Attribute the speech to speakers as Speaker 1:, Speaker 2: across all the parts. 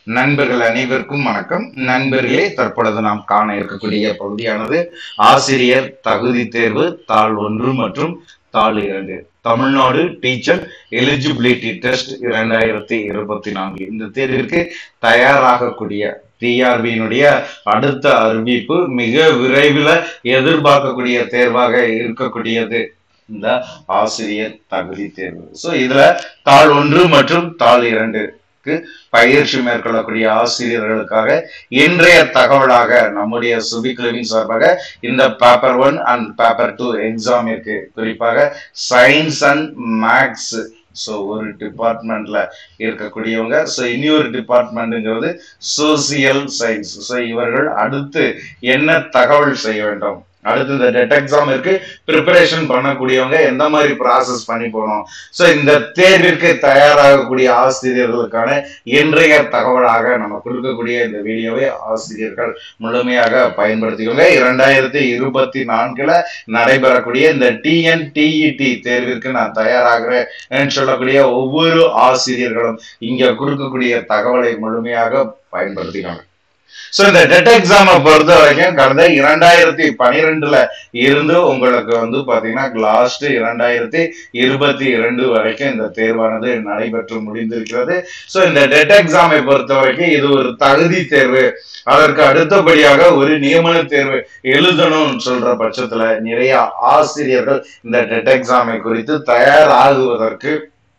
Speaker 1: நண்பர்கள் அனைவருக்கும் வணக்கம் நண்பர்களே தற்பொழுது நாம் காண இருக்கக்கூடிய பகுதியானது ஆசிரியர் தகுதி தேர்வு தாள் ஒன்று மற்றும் தாள் இரண்டு தமிழ்நாடு டீச்சர் எலிஜிபிலிட்டி டெஸ்ட் இரண்டாயிரத்தி இருபத்தி நான்கு இந்த தேர்விற்கு தயாராகக்கூடிய டிஆர்பியினுடைய அடுத்த அறிவிப்பு மிக விரைவில் எதிர்பார்க்கக்கூடிய தேர்வாக இருக்கக்கூடியது இந்த ஆசிரியர் தகுதி தேர்வு ஸோ இதுல தாள் ஒன்று மற்றும் தாள் இரண்டுக்கு பயிற்சி மேற்கொள்ளக்கூடிய ஆசிரியர்களுக்காக இன்றைய தகவலாக நம்முடைய சுபிக்லவின் சார்பாக இந்த paper one and paper two எக்ஸாமிற்கு குறிப்பாக சயின்ஸ் அண்ட் மேக்ஸ் ஸோ ஒரு டிபார்ட்மெண்ட்ல இருக்கக்கூடியவங்க ஸோ இன்னொரு டிபார்ட்மெண்ட்டுங்கிறது சோசியல் சயின்ஸ் ஸோ இவர்கள் அடுத்து என்ன தகவல் செய்ய வேண்டும் அடுத்து இந்த டெட் எக்ஸாம் இருக்கு ப்ரிப்பரேஷன் பண்ணக்கூடியவங்க எந்த மாதிரி ப்ராசஸ் பண்ணி போகணும் ஸோ இந்த தேர்விற்கு தயாராகக்கூடிய ஆசிரியர்களுக்கான இன்றைய தகவலாக நம்ம கொடுக்கக்கூடிய இந்த வீடியோவை ஆசிரியர்கள் முழுமையாக பயன்படுத்திக்கோங்க இரண்டாயிரத்தி இருபத்தி நான்குல நடைபெறக்கூடிய இந்த டிஎன்டிஇடி தேர்விற்கு நான் தயாராகிறேன் சொல்லக்கூடிய ஒவ்வொரு ஆசிரியர்களும் இங்க கொடுக்கக்கூடிய தகவலை முழுமையாக பயன்படுத்திக்கோங்க சோ இந்த டெட் எக்ஸாமை பொறுத்த வரைக்கும் கடந்த இரண்டாயிரத்தி பனிரெண்டுல இருந்து உங்களுக்கு வந்து பாத்தீங்கன்னா லாஸ்ட் இரண்டாயிரத்தி இருபத்தி இரண்டு வரைக்கும் இந்த தேர்வானது நடைபெற்று முடிந்திருக்கிறது சோ இந்த டெட் எக்ஸாமை பொறுத்த வரைக்கும் இது ஒரு தகுதி தேர்வு அதற்கு அடுத்தபடியாக ஒரு நியமன தேர்வு எழுதணும்னு சொல்ற பட்சத்துல நிறைய ஆசிரியர்கள் இந்த டெட் எக்ஸாமை குறித்து தயாராகுவதற்கு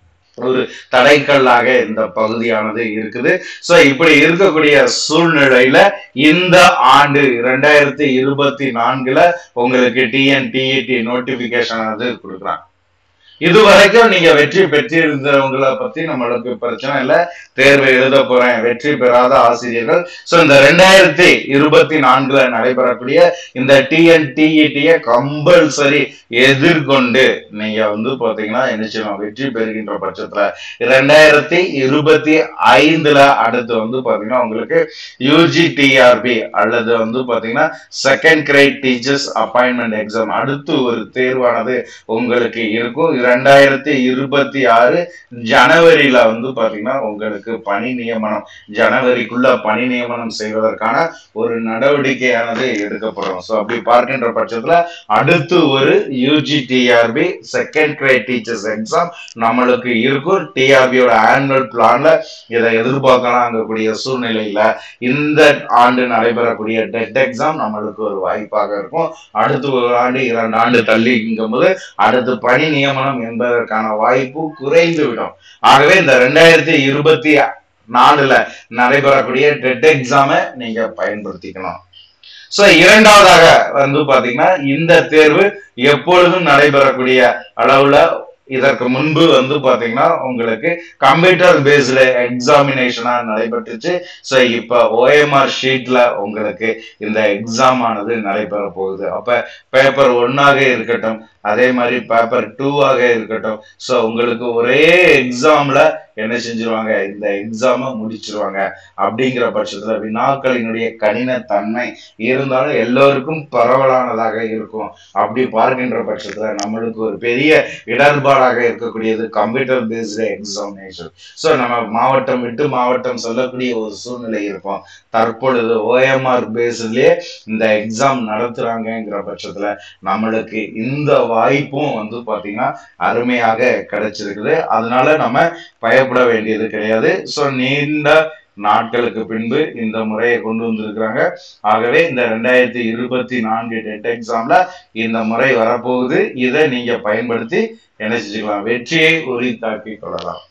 Speaker 1: ஒரு தடைக்கல்லாக இந்த பகுதியானது இருக்குது சோ இப்படி இருக்கக்கூடிய சூழ்நிலையில இந்த ஆண்டு இரண்டாயிரத்தி இருபத்தி நான்குல உங்களுக்கு டிஎன்டிஇடி நோட்டிபிகேஷன் ஆனது கொடுக்குறாங்க இது வரைக்கும் நீங்க வெற்றி பெற்றிருந்தவங்களை பத்தி நம்மளுக்கு பிரச்சனை இல்ல தேர்வு எழுத போறேன் வெற்றி பெறாத ஆசிரியர்கள் சோ இந்த ரெண்டாயிரத்தி இருபத்தி நான்குல நடைபெறக்கூடிய இந்த டிஎன்டிஇடிய கம்பல்சரி எதிர்கொண்டு நீங்க வந்து பாத்தீங்கன்னா என்ன செய்யணும் வெற்றி பெறுகின்ற பட்சத்துல ரெண்டாயிரத்தி இருபத்தி ஐந்துல அடுத்து வந்து பாத்தீங்கன்னா உங்களுக்கு யூஜி டிஆர்பி அல்லது வந்து பாத்தீங்கன்னா second grade teachers appointment exam அடுத்து ஒரு தேர்வானது உங்களுக்கு இருக்கும் இரண்டாயிரத்தி இருபத்தி ஆறு ஜனவரியில வந்து பாத்தீங்கன்னா உங்களுக்கு பணி நியமனம் ஜனவரிக்குள்ள பணி நியமனம் செய்வதற்கான ஒரு நடவடிக்கையானது எடுக்கப்படும் ஸோ அப்படி பார்க்கின்ற பட்சத்துல அடுத்து ஒரு UG TRB second grade teachers exam நம்மளுக்கு இருக்கும் டிஆர்பியோட ஆனுவல் பிளான்ல இதை எதிர்பார்க்கலாங்கக்கூடிய சூழ்நிலையில இந்த ஆண்டு நடைபெறக்கூடிய டெட் எக்ஸாம் நம்மளுக்கு ஒரு வாய்ப்பாக இருக்கும் அடுத்து ஒரு ஆண்டு இரண்டு ஆண்டு தள்ளிங்கும் போது அடுத்து பணி நியமனம் என்பதற்கான வாய்ப்பு குறைந்து விடும் ஆகவே இந்த ரெண்டாயிரத்தி இருபத்தி நாலுல நடைபெறக்கூடிய டெட் எக்ஸாமை நீங்க பயன்படுத்திக்கணும் சோ இரண்டாவதாக வந்து பாத்தீங்கன்னா இந்த தேர்வு எப்பொழுதும் நடைபெறக்கூடிய அளவுல இதற்கு முன்பு வந்து பாத்தீங்கன்னா உங்களுக்கு கம்ப்யூட்டர் பேஸ்டு எக்ஸாமினேஷனா நடைபெற்றுச்சு ஸோ இப்போ ஓஎம்ஆர் ஷீட்ல உங்களுக்கு இந்த எக்ஸாம் ஆனது நடைபெற போகுது அப்ப பேப்பர் ஒன்னாக இருக்கட்டும் அதே மாதிரி பேப்பர் டூவாக இருக்கட்டும் ஸோ உங்களுக்கு ஒரே எக்ஸாம்ல என்ன செஞ்சிருவாங்க இந்த எக்ஸாமை முடிச்சிருவாங்க அப்படிங்கிற பட்சத்துல வினாக்களினுடைய கடின தன்மை இருந்தாலும் எல்லோருக்கும் பரவலானதாக இருக்கும் அப்படி பார்க்கின்ற பட்சத்துல நம்மளுக்கு ஒரு பெரிய இடர்பாடாக இருக்கக்கூடியது கம்ப்யூட்டர் பேஸ்டு எக்ஸாமினேஷன் ஸோ நம்ம மாவட்டம் விட்டு மாவட்டம் சொல்லக்கூடிய ஒரு சூழ்நிலை இருக்கும் தற்பொழுது ஓஎம்ஆர் பேஸ்லயே இந்த எக்ஸாம் நடத்துறாங்கிற பட்சத்துல நம்மளுக்கு இந்த வாய்ப்பும் வந்து பாத்தீங்கன்னா அருமையாக கிடைச்சிருக்குது அதனால நம்ம பயப்பட வேண்டியது கிடையாது ஸோ நீண்ட நாட்களுக்கு பின்பு இந்த முறையை கொண்டு வந்திருக்கிறாங்க ஆகவே இந்த ரெண்டாயிரத்தி இருபத்தி நான்கு டெட் எக்ஸாம்ல இந்த முறை வரப்போகுது இதை நீங்க பயன்படுத்தி என்ன செஞ்சுக்கலாம் வெற்றியை உரித்தாக்கி கொள்ளலாம்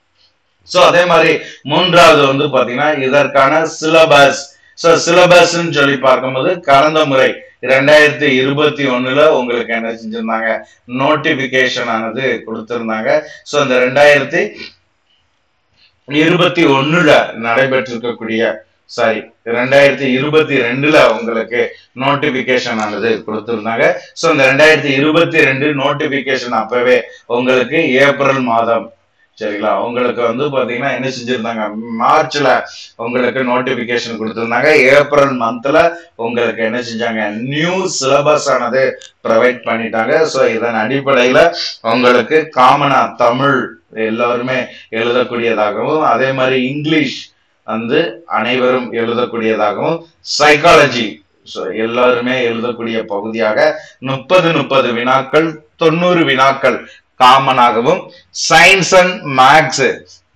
Speaker 1: சோ அதே மாதிரி மூன்றாவது வந்து பாத்தீங்கன்னா இதற்கான சிலபஸ் சோ சிலபஸ்ன்னு சொல்லி பார்க்கும்போது கடந்த முறை ரெண்டாயிரத்தி இருபத்தி ஒண்ணுல உங்களுக்கு என்ன செஞ்சிருந்தாங்க நோட்டிபிகேஷன் ஆனது கொடுத்திருந்தாங்க சோ அந்த ரெண்டாயிரத்தி இருபத்தி ஒண்ணுல நடைபெற்றிருக்கக்கூடிய சாரி ரெண்டாயிரத்தி இருபத்தி ரெண்டுல உங்களுக்கு நோட்டிபிகேஷன் ஆனது கொடுத்திருந்தாங்க சோ இந்த ரெண்டாயிரத்தி இருபத்தி ரெண்டு நோட்டிபிகேஷன் அப்பவே உங்களுக்கு ஏப்ரல் மாதம் சரிங்களா உங்களுக்கு வந்து பாத்தீங்கன்னா என்ன செஞ்சிருந்தாங்க மார்ச்ல உங்களுக்கு நோட்டிபிகேஷன் கொடுத்திருந்தாங்க ஏப்ரல் மந்த்ல உங்களுக்கு என்ன செஞ்சாங்க நியூ சிலபஸ் ஆனது ப்ரொவைட் பண்ணிட்டாங்க ஸோ இதன் அடிப்படையில உங்களுக்கு காமனா தமிழ் எல்லாருமே எழுதக்கூடியதாகவும் அதே மாதிரி இங்கிலீஷ் வந்து அனைவரும் எழுதக்கூடியதாகவும் சைக்காலஜி எல்லாருமே எழுதக்கூடிய பகுதியாக முப்பது முப்பது வினாக்கள் தொண்ணூறு வினாக்கள் காமனாகவும் சயின்ஸ் அண்ட் மேக்ஸ்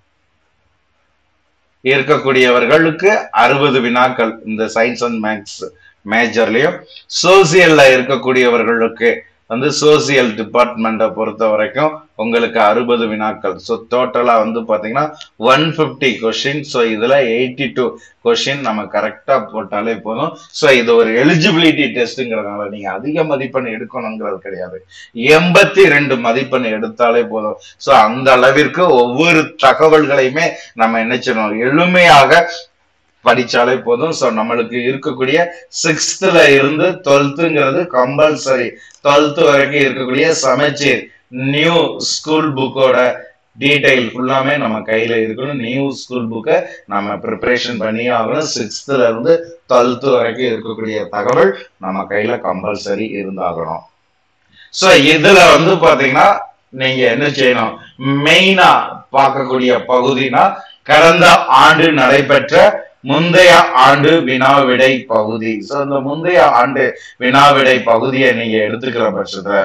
Speaker 1: இருக்கக்கூடியவர்களுக்கு அறுபது வினாக்கள் இந்த சயின்ஸ் அண்ட் மேக்ஸ் மேஜர்லயும் சோசியல்ல இருக்கக்கூடியவர்களுக்கு வந்து சோசியல் டிபார்ட்மெண்ட்டை பொறுத்த வரைக்கும் உங்களுக்கு அறுபது வினாக்கள் ஸோ டோட்டலா வந்து பாத்தீங்கன்னா ஒன் ஃபிஃப்டி கொஸ்டின் ஸோ இதுல எயிட்டி டூ கொஸ்டின் நம்ம கரெக்டா போட்டாலே போதும் ஸோ இது ஒரு எலிஜிபிலிட்டி டெஸ்ட்ங்கிறதுனால நீங்க அதிக மதிப்பெண் எடுக்கணுங்கிறது கிடையாது எண்பத்தி ரெண்டு மதிப்பெண் எடுத்தாலே போதும் ஸோ அந்த அளவிற்கு ஒவ்வொரு தகவல்களையுமே நம்ம என்ன செய்யணும் எளிமையாக படிச்சாலே போதும் ஸோ நம்மளுக்கு இருக்கக்கூடிய சிக்ஸ்த்ல இருந்து டுவெல்த்துங்கிறது கம்பல்சரி டுவெல்த் வரைக்கும் இருக்கக்கூடிய சமச்சீர் நியூ ஸ்கூல் புக்கோட டீடைல் ஃபுல்லாமே நம்ம கையில இருக்கணும் நியூ ஸ்கூல் புக்கை நம்ம ப்ரிப்பரேஷன் பண்ணி ஆகணும் சிக்ஸ்த்ல இருந்து டுவெல்த் வரைக்கும் இருக்கக்கூடிய தகவல் நம்ம கையில கம்பல்சரி இருந்தாகணும் ஸோ இதுல வந்து பாத்தீங்கன்னா நீங்க என்ன செய்யணும் மெயினா பார்க்கக்கூடிய பகுதினா கடந்த ஆண்டு நடைபெற்ற முந்தைய ஆண்டு வினாவிடை பகுதி சோ இந்த முந்தைய ஆண்டு வினாவிடை பகுதியை நீங்க எடுத்துக்கிற பட்சத்துல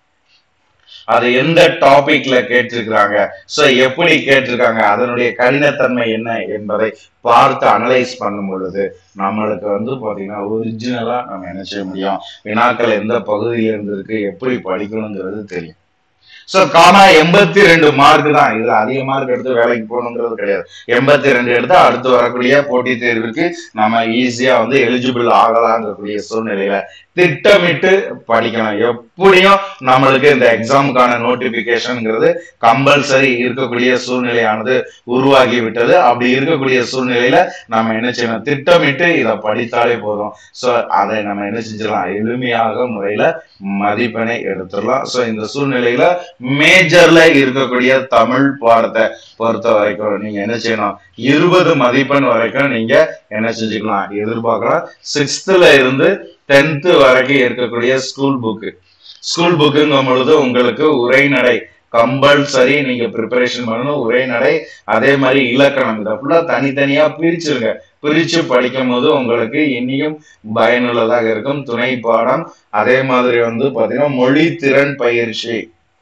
Speaker 1: அது எந்த டாபிக்ல கேட்டிருக்கிறாங்க சோ எப்படி கேட்டிருக்காங்க அதனுடைய கடினத்தன்மை என்ன என்பதை பார்த்து அனலைஸ் பண்ணும் பொழுது நம்மளுக்கு வந்து பாத்தீங்கன்னா ஒரிஜினலா நம்ம என்ன செய்ய முடியும் வினாக்கள் எந்த பகுதியில இருந்து இருக்கு எப்படி படிக்கணுங்கிறது தெரியும் சோ காமா எண்பத்தி ரெண்டு மார்க் தான் இதுல அதிக மார்க் எடுத்து வேலைக்கு போகணுங்கிறது கிடையாது எண்பத்தி ரெண்டு எடுத்தா அடுத்து வரக்கூடிய போட்டித் தேர்வுக்கு நம்ம ஈஸியா வந்து எலிஜிபிள் ஆகலாங்கக்கூடிய சூழ்நிலையில திட்டமிட்டு படிக்கணும் எப்படியும் நம்மளுக்கு இந்த எக்ஸாமுக்கான நோட்டிபிகேஷன்ங்கிறது கம்பல்சரி இருக்கக்கூடிய சூழ்நிலையானது உருவாகி விட்டது அப்படி இருக்கக்கூடிய சூழ்நிலையில நம்ம என்ன செய்யணும் திட்டமிட்டு இதை படித்தாலே போதும் சோ அதை நம்ம என்ன செஞ்சிடலாம் எளிமையாக முறையில மதிப்பெண்ணை எடுத்துடலாம் சோ இந்த சூழ்நிலையில மேஜர்ல இருக்கக்கூடிய தமிழ் பாடத்தை பொறுத்த வரைக்கும் நீங்க என்ன செய்யணும் இருபது மதிப்பெண் வரைக்கும் நீங்க என்ன செஞ்சுக்கலாம் எதிர்பார்க்கலாம் சிக்ஸ்த்ல இருந்து டென்த் வரைக்கும் இருக்கக்கூடிய ஸ்கூல் புக்கு ஸ்கூல் புக்குங்கும் பொழுது உங்களுக்கு உரைநடை கம்பல்சரி நீங்க ப்ரிப்பரேஷன் பண்ணணும் உரைநடை அதே மாதிரி இலக்கணம் இதை ஃபுல்லா தனித்தனியா பிரிச்சிருங்க பிரிச்சு படிக்கும் போது உங்களுக்கு இனியும் பயனுள்ளதாக இருக்கும் துணை பாடம் அதே மாதிரி வந்து பாத்தீங்கன்னா மொழி திறன் பயிற்சி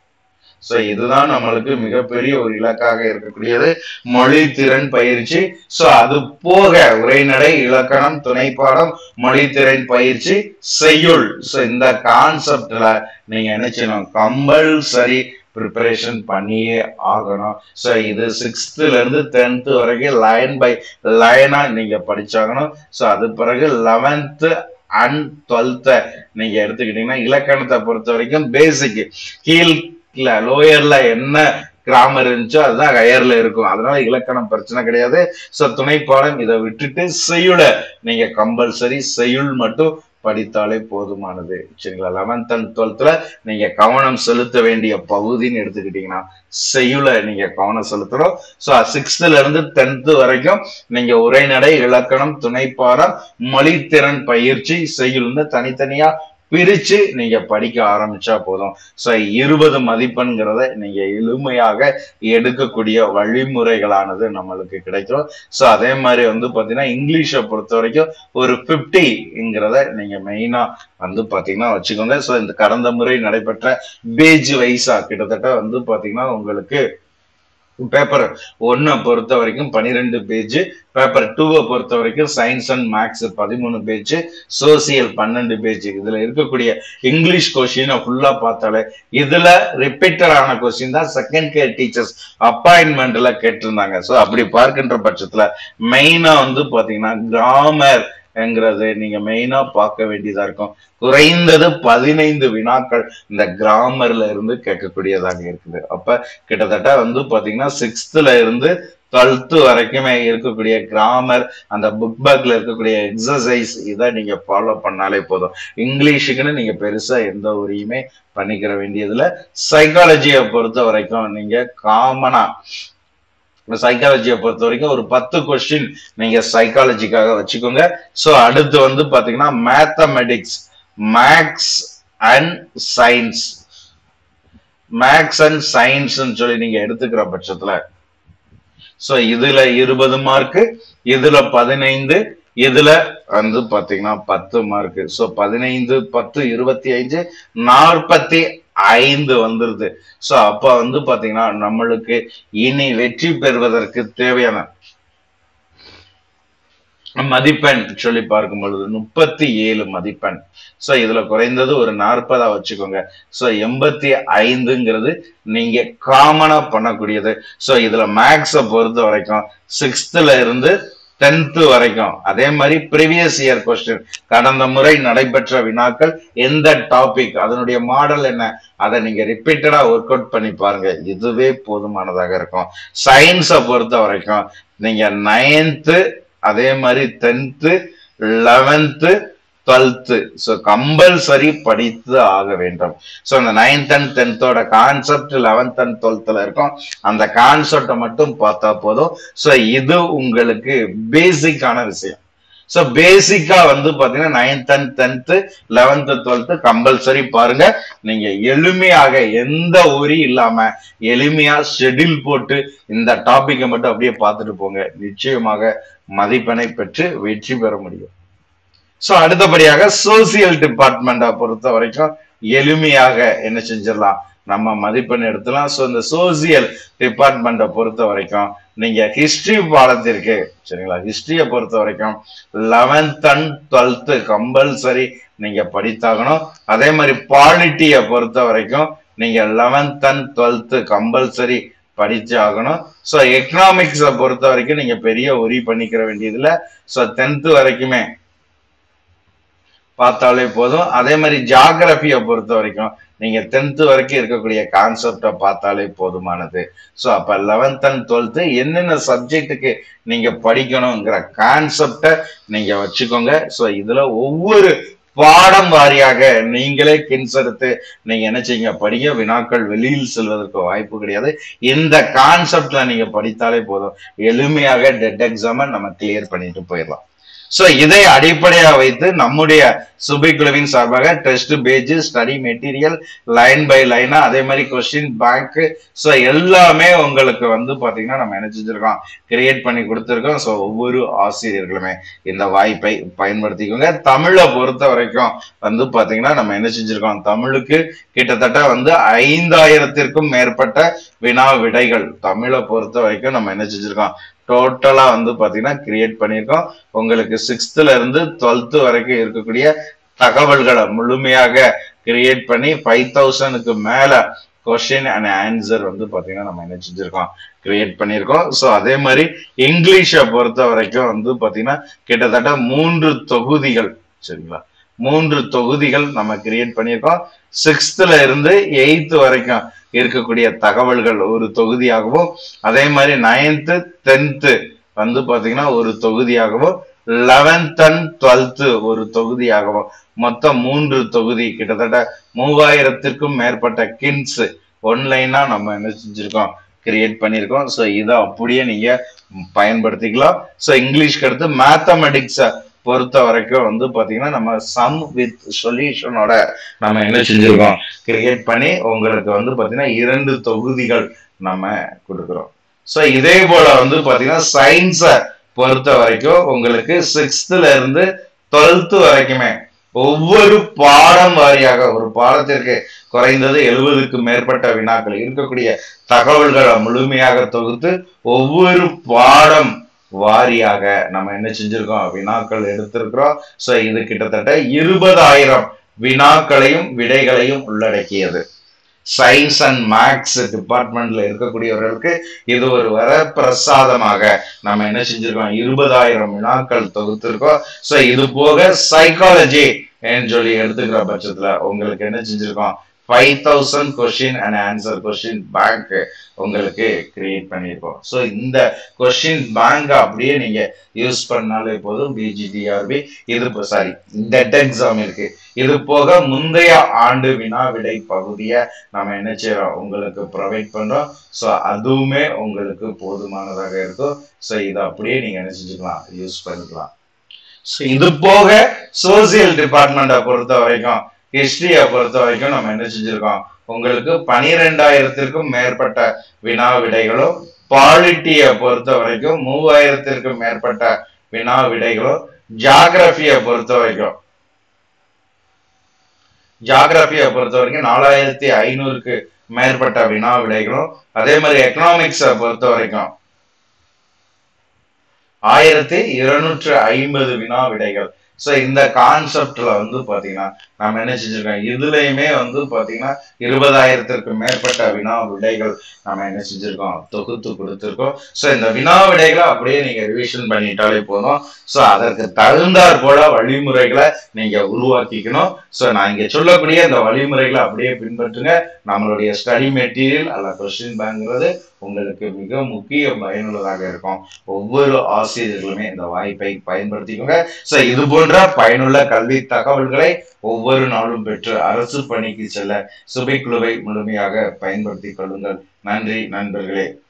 Speaker 1: சோ இதுதான் நம்மளுக்கு மிகப்பெரிய ஒரு இலக்காக இருக்கக்கூடியது மொழி திறன் பயிற்சி சோ அது போக உரைநடை இலக்கணம் துணைப்பாடம் மொழி திறன் பயிற்சி செய்யுள் சோ இந்த கான்செப்ட்ல நீங்க என்ன செய்யணும் கம்பல்சரி ப்ரிப்பரேஷன் பண்ணியே ஆகணும் ஸோ இது சிக்ஸ்த்துல இருந்து டென்த் வரைக்கும் லைன் பை லைனா நீங்க படிச்சாகணும் ஸோ அது பிறகு லெவன்த்து அண்ட் டுவெல்த்தை நீங்க எடுத்துக்கிட்டீங்கன்னா இலக்கணத்தை பொறுத்த வரைக்கும் பேசிக் கீழ் இல்ல லோயர்ல என்ன கிராமர் இருந்துச்சோ அதுதான் ஹையர்ல இருக்கும் அதனால இலக்கணம் பிரச்சனை கிடையாது சோ துணைப்பாடம் இதை விட்டுட்டு செய்யுள நீங்க கம்பல்சரி செய்யுள் மட்டும் படித்தாலே போதுமானது சரிங்களா லெவன்த் அண்ட் டுவெல்த்ல நீங்க கவனம் செலுத்த வேண்டிய பகுதின்னு எடுத்துக்கிட்டீங்கன்னா செய்யுள நீங்க கவனம் செலுத்தணும் ஸோ சிக்ஸ்த்ல இருந்து டென்த் வரைக்கும் நீங்க உரைநடை இலக்கணம் துணைப்பாடம் மொழித்திறன் பயிற்சி செய்யுள்னு தனித்தனியா பிரிச்சு நீங்க படிக்க ஆரம்பிச்சா போதும் ஸோ இருபது மதிப்பெண்கிறத நீங்க எளிமையாக எடுக்கக்கூடிய வழிமுறைகளானது நம்மளுக்கு கிடைக்கும் ஸோ அதே மாதிரி வந்து பாத்தீங்கன்னா இங்கிலீஷை பொறுத்த வரைக்கும் ஒரு ஃபிஃப்டிங்கிறத நீங்க மெயினா வந்து பாத்தீங்கன்னா வச்சுக்கோங்க ஸோ இந்த கடந்த முறை நடைபெற்ற பேஜ் வைஸா கிட்டத்தட்ட வந்து பாத்தீங்கன்னா உங்களுக்கு பேப்பர் ஒன்னை பொறுத்த வரைக்கும் பனிரெண்டு பேஜ் பேப்பர் டூவை பொறுத்த வரைக்கும் சயின்ஸ் அண்ட் மேக்ஸ் பதிமூணு பேஜ் சோசியல் பன்னெண்டு பேஜ் இதுல இருக்கக்கூடிய இங்கிலீஷ் கொஸ்டினை ஃபுல்லா பார்த்தாலே இதுல ரிப்பீட்டட் ஆன கொஸ்டின் தான் செகண்ட் கேர் டீச்சர்ஸ் அப்பாயின்மெண்ட்ல கேட்டிருந்தாங்க ஸோ அப்படி பார்க்கின்ற பட்சத்துல மெயினா வந்து பாத்தீங்கன்னா கிராமர் என்கிறது நீங்க மெயினா பார்க்க வேண்டியதா இருக்கும் குறைந்தது பதினைந்து வினாக்கள் இந்த கிராமர்ல இருந்து கேட்கக்கூடியதாக இருக்குது அப்ப கிட்டத்தட்ட வந்து பாத்தீங்கன்னா சிக்ஸ்த்ல இருந்து டுவெல்த் வரைக்குமே இருக்கக்கூடிய கிராமர் அந்த புக் பேக்ல இருக்கக்கூடிய எக்ஸசைஸ் இதை நீங்க ஃபாலோ பண்ணாலே போதும் இங்கிலீஷுக்குன்னு நீங்க பெருசா எந்த உரியுமே பண்ணிக்கிற வேண்டியதுல சைக்காலஜியை பொறுத்த வரைக்கும் நீங்க காமனா சைக்காலஜியை பொறுத்த வரைக்கும் ஒரு பத்து கொஸ்டின் நீங்க சைக்காலஜிக்காக வச்சுக்கோங்க ஸோ அடுத்து வந்து பாத்தீங்கன்னா mathematics maths and science maths and science சொல்லி நீங்க எடுத்துக்கிற பட்சத்துல சோ இதுல இருபது மார்க் இதுல பதினைந்து இதுல வந்து பாத்தீங்கன்னா பத்து மார்க் சோ பதினைந்து பத்து இருபத்தி ஐந்து நாற்பத்தி ஐந்து வந்துருது சோ அப்ப வந்து பாத்தீங்கன்னா நம்மளுக்கு இனி வெற்றி பெறுவதற்கு தேவையான மதிப்பெண் சொல்லி பார்க்கும் பொழுது முப்பத்தி ஏழு மதிப்பெண் சோ இதுல குறைந்தது ஒரு நாற்பதா வச்சுக்கோங்க சோ எண்பத்தி ஐந்துங்கிறது நீங்க காமனா பண்ணக்கூடியது சோ இதுல மேக்ஸ பொறுத்த வரைக்கும் சிக்ஸ்த்ல இருந்து டென்த் வரைக்கும் அதே மாதிரி ப்ரீவியஸ் இயர் கொஸ்டின் கடந்த முறை நடைபெற்ற வினாக்கள் எந்த டாபிக் அதனுடைய மாடல் என்ன அதை நீங்க ரிப்பீட்டடா ஒர்க் அவுட் பண்ணி பாருங்க இதுவே போதுமானதாக இருக்கும் சயின்ஸை பொறுத்த வரைக்கும் நீங்க நைன்த்து அதே மாதிரி tenth eleventh twelfth so compulsory படித்து ஆக வேண்டும் ஸோ அந்த நைன்த் அண்ட் டென்த்தோட கான்செப்ட் லெவன்த் அண்ட் டுவெல்த்தில் இருக்கும் அந்த கான்செப்டை மட்டும் பார்த்தா போதும் ஸோ இது உங்களுக்கு பேசிக்கான விஷயம் ஸோ பேசிக்கா வந்து பாத்தீங்கன்னா ninth and tenth eleventh twelfth compulsory பாருங்க நீங்க எளிமையாக எந்த ஒரி இல்லாம எளிமையா ஷெட்யூல் போட்டு இந்த டாபிக்கை மட்டும் அப்படியே பார்த்துட்டு போங்க நிச்சயமாக மதிப்பெண்ணை பெற்று வெற்றி பெற முடியும் ஸோ அடுத்தபடியாக சோசியல் டிபார்ட்மெண்ட்டை பொறுத்த வரைக்கும் எளிமையாக என்ன செஞ்சிடலாம் நம்ம மதிப்பெண் எடுத்துலாம் ஸோ இந்த சோசியல் டிபார்ட்மெண்ட்டை பொறுத்த வரைக்கும் நீங்க ஹிஸ்டரி பாடத்திற்கு சரிங்களா ஹிஸ்டரியை பொறுத்த வரைக்கும் லெவன்த் அண்ட் டுவெல்த்து கம்பல்சரி நீங்க படித்தாகணும் அதே மாதிரி பாலிட்டியை பொறுத்த வரைக்கும் நீங்க லெவன்த் அண்ட் டுவெல்த்து கம்பல்சரி படிச்சு ஆகணும் ஸோ எக்கனாமிக்ஸை பொறுத்த வரைக்கும் நீங்க பெரிய உரி பண்ணிக்கிற வேண்டியதுல ஸோ டென்த்து வரைக்குமே பார்த்தாலே போதும் அதே மாதிரி ஜாகிரபியை பொறுத்த வரைக்கும் நீங்க டென்த் வரைக்கும் இருக்கக்கூடிய கான்செப்டை பார்த்தாலே போதுமானது ஸோ அப்ப லெவன்த் அண்ட் டுவெல்த்து என்னென்ன சப்ஜெக்ட்டுக்கு நீங்க படிக்கணுங்கிற கான்செப்டை நீங்க வச்சுக்கோங்க ஸோ இதுல ஒவ்வொரு பாடம் வாரியாக நீங்களே கின்ஸ் எடுத்து நீங்க என்ன செய்யுங்க படிங்க வினாக்கள் வெளியில் செல்வதற்கு வாய்ப்பு கிடையாது இந்த கான்செப்ட்ல நீங்க படித்தாலே போதும் எளிமையாக டெட் எக்ஸாமை நம்ம கிளியர் பண்ணிட்டு போயிடலாம் சோ இதை அடிப்படையா வைத்து நம்முடைய சுபிக்குழுவின் சார்பாக test page study material line by லைனா அதே மாதிரி கொஸ்டின் பேங்க் ஸோ எல்லாமே உங்களுக்கு வந்து பாத்தீங்கன்னா நம்ம என்ன செஞ்சிருக்கோம் கிரியேட் பண்ணி கொடுத்துருக்கோம் ஸோ ஒவ்வொரு ஆசிரியர்களுமே இந்த வாய்ப்பை பயன்படுத்திக்கோங்க தமிழை பொறுத்த வரைக்கும் வந்து பாத்தீங்கன்னா நம்ம என்ன செஞ்சிருக்கோம் தமிழுக்கு கிட்டத்தட்ட வந்து ஐந்தாயிரத்திற்கும் மேற்பட்ட வினா விடைகள் தமிழை பொறுத்த வரைக்கும் நம்ம என்ன செஞ்சிருக்கோம் டோட்டலா வந்து பாத்தீங்கன்னா கிரியேட் பண்ணியிருக்கோம் உங்களுக்கு சிக்ஸ்த்ல இருந்து டுவெல்த் வரைக்கும் இருக்கக்கூடிய தகவல்களை முழுமையாக கிரியேட் பண்ணி ஃபைவ் தௌசண்ட்க்கு மேல கொஸ்டின் அண்ட் ஆன்சர் வந்து பாத்தீங்கன்னா நம்ம என்ன செஞ்சிருக்கோம் கிரியேட் பண்ணியிருக்கோம் ஸோ அதே மாதிரி இங்கிலீஷை பொறுத்த வரைக்கும் வந்து பாத்தீங்கன்னா கிட்டத்தட்ட மூன்று தொகுதிகள் சரிங்களா மூன்று தொகுதிகள் நம்ம கிரியேட் பண்ணியிருக்கோம் சிக்ஸ்த்ல இருந்து எயித்து வரைக்கும் இருக்கக்கூடிய தகவல்கள் ஒரு தொகுதியாகவும் அதே மாதிரி நைன்த்து டென்த்து வந்து பாத்தீங்கன்னா ஒரு தொகுதியாகவும் லெவன்த் அண்ட் டுவெல்த்து ஒரு தொகுதியாகவும் மொத்தம் மூன்று தொகுதி கிட்டத்தட்ட மூவாயிரத்திற்கும் மேற்பட்ட கின்ஸ் ஒன்லைனா நம்ம என்ன செஞ்சிருக்கோம் கிரியேட் பண்ணியிருக்கோம் ஸோ இதை அப்படியே நீங்க பயன்படுத்திக்கலாம் ஸோ இங்கிலீஷ்க்கு அடுத்து மேத்தமெட்டிக்ஸை பொறுத்த வரைக்கும் வந்து பாத்தீங்கன்னா நம்ம சம் வித் சொல்யூஷனோட நம்ம என்ன செஞ்சிருக்கோம் கிரியேட் பண்ணி உங்களுக்கு வந்து பாத்தீங்கன்னா இரண்டு தொகுதிகள் நம்ம கொடுக்குறோம் ஸோ இதே போல வந்து பாத்தீங்கன்னா சயின்ஸை பொறுத்த வரைக்கும் உங்களுக்கு சிக்ஸ்த்ல இருந்து டுவெல்த் வரைக்குமே ஒவ்வொரு பாடம் வாரியாக ஒரு பாடத்திற்கு குறைந்தது எழுபதுக்கு மேற்பட்ட வினாக்கள் இருக்கக்கூடிய தகவல்களை முழுமையாக தொகுத்து ஒவ்வொரு பாடம் வாரியாக நம்ம என்ன செஞ்சிருக்கோம் வினாக்கள் எடுத்திருக்கிறோம் சோ இது கிட்டத்தட்ட இருபதாயிரம் வினாக்களையும் விடைகளையும் உள்ளடக்கியது சயின்ஸ் அண்ட் மேக்ஸ் டிபார்ட்மெண்ட்ல இருக்கக்கூடியவர்களுக்கு இது ஒரு வரப்பிரசாதமாக நம்ம என்ன செஞ்சிருக்கோம் இருபதாயிரம் வினாக்கள் தொகுத்திருக்கோம் சோ இது போக சைக்காலஜி சொல்லி எடுத்துக்கிற பட்சத்துல உங்களுக்கு என்ன செஞ்சிருக்கோம் five thousand question and answer question bank உங்களுக்கு கிரியேட் பண்ணியிருக்கோம் ஸோ இந்த கொஸ்டின் பேங்க் அப்படியே நீங்க யூஸ் பண்ணாலே போதும் பிஜிடிஆர்பி இது சாரி டெட் எக்ஸாம் இருக்கு இது போக முந்தைய ஆண்டு வினா விடை பகுதியை நம்ம என்ன செய்யறோம் உங்களுக்கு ப்ரொவைட் பண்றோம் ஸோ அதுவுமே உங்களுக்கு போதுமானதாக இருக்கும் ஸோ இதை அப்படியே நீங்க என்ன செஞ்சுக்கலாம் யூஸ் பண்ணிக்கலாம் ஸோ இது போக சோசியல் டிபார்ட்மெண்ட்டை பொறுத்த வரைக்கும் ஹிஸ்டரியை பொறுத்த வரைக்கும் நம்ம என்ன செஞ்சிருக்கோம் உங்களுக்கு பனிரெண்டாயிரத்திற்கும் மேற்பட்ட வினா விடைகளும் பாலிட்டியை பொறுத்த வரைக்கும் மூவாயிரத்திற்கும் மேற்பட்ட வினா விடைகளும் ஜாகிரபியை பொறுத்த வரைக்கும் ஜாகிரபியை பொறுத்த வரைக்கும் நாலாயிரத்தி ஐநூறுக்கு மேற்பட்ட வினா விடைகளும் அதே மாதிரி எக்கனாமிக்ஸை பொறுத்த வரைக்கும் ஆயிரத்தி இருநூற்று ஐம்பது வினா விடைகள் ஸோ இந்த கான்செப்ட்ல வந்து பாத்தீங்கன்னா நம்ம என்ன செஞ்சிருக்கோம் இதுலயுமே வந்து பாத்தீங்கன்னா இருபதாயிரத்திற்கு மேற்பட்ட வினா விடைகள் நம்ம என்ன செஞ்சிருக்கோம் தொகுத்து கொடுத்துருக்கோம் ஸோ இந்த வினா விடைகளை அப்படியே நீங்க ரிவிஷன் பண்ணிட்டாலே போதும் ஸோ அதற்கு தகுந்தாற் போல வழிமுறைகளை நீங்க உருவாக்கிக்கணும் ஸோ நான் இங்க சொல்லக்கூடிய இந்த வழிமுறைகளை அப்படியே பின்பற்றுங்க நம்மளுடைய ஸ்டடி மெட்டீரியல் அல்ல கொஸ்டின் பேங்கிறது உங்களுக்கு மிக முக்கிய பயனுள்ளதாக இருக்கும் ஒவ்வொரு ஆசிரியர்களுமே இந்த வாய்ப்பை பயன்படுத்திக்கோங்க ஸோ இது போன்ற பயனுள்ள கல்வி தகவல்களை ஒவ்வொரு நாளும் பெற்று அரசு பணிக்கு செல்ல சுபை குழுவை முழுமையாக பயன்படுத்திக் கொள்ளுங்கள் நன்றி நண்பர்களே